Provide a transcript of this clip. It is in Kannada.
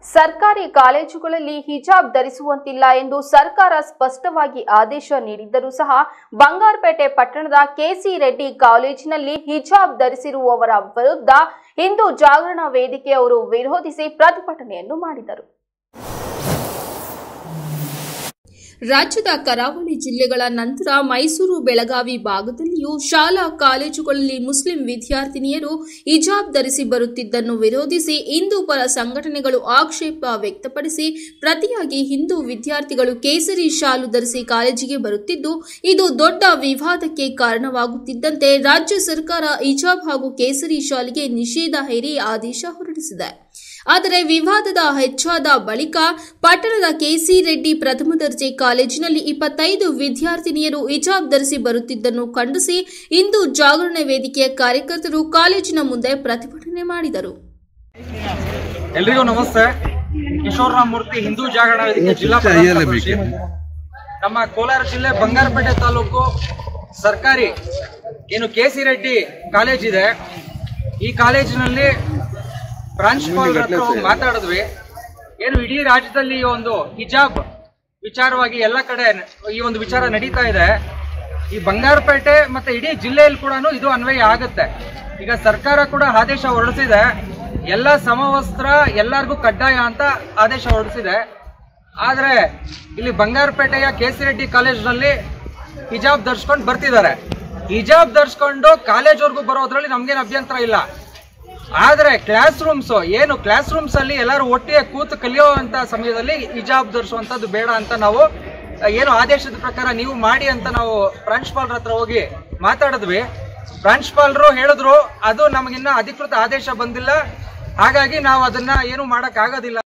ಸರ್ಕಾರಿ ಕಾಲೇಜುಗಳಲ್ಲಿ ಹಿಜಾಬ್ ಧರಿಸುವಂತಿಲ್ಲ ಎಂದು ಸರ್ಕಾರ ಸ್ಪಷ್ಟವಾಗಿ ಆದೇಶ ನೀಡಿದ್ದರೂ ಸಹ ಬಂಗಾರಪೇಟೆ ಪಟ್ಟಣದ ಕೆಸಿ ರೆಡ್ಡಿ ಕಾಲೇಜಿನಲ್ಲಿ ಹಿಜಾಬ್ ಧರಿಸಿರುವವರ ವಿರುದ್ಧ ಹಿಂದೂ ಜಾಗರಣ ವೇದಿಕೆಯವರು ವಿರೋಧಿಸಿ ಪ್ರತಿಭಟನೆಯನ್ನು ಮಾಡಿದರು ರಾಜ್ಯದ ಕರಾವಳಿ ಜಿಲ್ಲೆಗಳ ನಂತರ ಮೈಸೂರು ಬೆಳಗಾವಿ ಭಾಗದಲ್ಲಿಯೂ ಶಾಲಾ ಕಾಲೇಜುಗಳಲ್ಲಿ ಮುಸ್ಲಿಂ ವಿದ್ಯಾರ್ಥಿನಿಯರು ಹಿಜಾಬ್ ಧರಿಸಿ ಬರುತ್ತಿದ್ದನ್ನು ವಿರೋಧಿಸಿ ಹಿಂದೂ ಪರ ಸಂಘಟನೆಗಳು ಆಕ್ಷೇಪ ವ್ಯಕ್ತಪಡಿಸಿ ಪ್ರತಿಯಾಗಿ ಹಿಂದೂ ವಿದ್ಯಾರ್ಥಿಗಳು ಕೇಸರಿ ಶಾಲು ಧರಿಸಿ ಕಾಲೇಜಿಗೆ ಬರುತ್ತಿದ್ದು ಇದು ದೊಡ್ಡ ವಿವಾದಕ್ಕೆ ಕಾರಣವಾಗುತ್ತಿದ್ದಂತೆ ರಾಜ್ಯ ಸರ್ಕಾರ ಹಿಜಾಬ್ ಹಾಗೂ ಕೇಸರಿ ಶಾಲಿಗೆ ನಿಷೇಧ ಹೇರಿ ಆದೇಶ ಹೊರಡಿಸಿದೆ ಆದರೆ ವಿವಾದದ ಹೆಚ್ಚಾದ ಬಳಿಕ ಪಟ್ಟಣದ ಕೆಸಿ ರೆಡ್ಡಿ ಪ್ರಥಮ ದರ್ಜೆ ಕಾಲೇಜಿನಲ್ಲಿ ಇಪ್ಪತ್ತೈದು ವಿದ್ಯಾರ್ಥಿನಿಯರು ಹಿಜಾಬ್ ಧರಿಸಿ ಬರುತ್ತಿದ್ದನ್ನು ಖಂಡಿಸಿ ಇಂದು ಜಾಗರಣ ವೇದಿಕೆಯ ಕಾರ್ಯಕರ್ತರು ಕಾಲೇಜಿನ ಮುಂದೆ ಪ್ರತಿಭಟನೆ ಮಾಡಿದರು ಎಲ್ರಿಗೂ ನಮಸ್ತೆ ಕಿಶೋರ್ ಮೂರ್ತಿ ಹಿಂದೂ ಜಾಗರಣ ವೇದಿಕೆ ಜಿಲ್ಲಾ ಪ್ರಧಾನ ಕಾರ್ಯದರ್ಶಿ. ನಮ್ಮ ಕೋಲಾರ ಜಿಲ್ಲೆ ಬಂಗಾರಪೇಟೆ ತಾಲೂಕು ಸರ್ಕಾರಿ ಏನು ಕೆ ಸಿ ರೆಡ್ಡಿ ಕಾಲೇಜ್ ಇದೆ ಈ ಕಾಲೇಜಿನಲ್ಲಿ ಪ್ರಾಂಶುಪಾಲರ ಹತ್ರ ಹೋಗಿ ಮಾತಾಡಿದ್ವಿ ಏನು ಇಡೀ ರಾಜ್ಯದಲ್ಲಿ ಈ ಒಂದು ಹಿಜಾಬ್ ವಿಚಾರವಾಗಿ ಎಲ್ಲ ಕಡೆ ಈ ಒಂದು ವಿಚಾರ ನಡೀತಾ ಇದೆ ಈ ಬಂಗಾರಪೇಟೆ ಮತ್ತೆ ಇಡೀ ಜಿಲ್ಲೆಯಲ್ಲಿ ಕೂಡ ಇದು ಅನ್ವಯ ಆಗುತ್ತೆ ಈಗ ಸರ್ಕಾರ ಕೂಡ ಆದೇಶ ಹೊರಡಿಸಿದೆ ಎಲ್ಲ ಸಮವಸ್ತ್ರ ಎಲ್ಲರಿಗೂ ಕಡ್ಡಾಯ ಅಂತ ಆದೇಶ ಹೊರಡಿಸಿದೆ ಆದ್ರೆ ಇಲ್ಲಿ ಬಂಗಾರಪೇಟೆಯ ಕೆ ಸಿ ರೆಡ್ಡಿ ಕಾಲೇಜ್ನಲ್ಲಿ ಹಿಜಾಬ್ ಧರಿಸ್ಕೊಂಡು ಬರ್ತಿದ್ದಾರೆ ಹಿಜಾಬ್ ಧರಿಸ್ಕೊಂಡು ಕಾಲೇಜ್ವರೆಗೂ ಬರೋದ್ರಲ್ಲಿ ನಮ್ಗೇನು ಅಭ್ಯಂತರ ಇಲ್ಲ ಆದ್ರೆ ಕ್ಲಾಸ್ ರೂಮ್ಸ್ ಏನು ಕ್ಲಾಸ್ ರೂಮ್ಸ್ ಅಲ್ಲಿ ಎಲ್ಲರೂ ಒಟ್ಟಿಗೆ ಕೂತು ಕಲಿಯುವಂತ ಸಮಯದಲ್ಲಿ ಹಿಜಾಬ್ ಧರಿಸುವಂತದ್ದು ಬೇಡ ಅಂತ ನಾವು ಅಹ್, ಏನು ಆದೇಶದ ಪ್ರಕಾರ ನೀವು ಮಾಡಿ ಅಂತ ನಾವು ಪ್ರಾಂಶುಪಾಲರ ಹತ್ರ ಹೋಗಿ ಮಾತಾಡಿದ್ವಿ ಪ್ರಾಂಶುಪಾಲರು ಹೇಳಿದ್ರು ಅದು ನಮಗಿನ್ನ ಅಧಿಕೃತ ಆದೇಶ ಬಂದಿಲ್ಲ ಹಾಗಾಗಿ ನಾವು ಅದನ್ನ ಏನು ಮಾಡಕ್ ಆಗೋದಿಲ್ಲ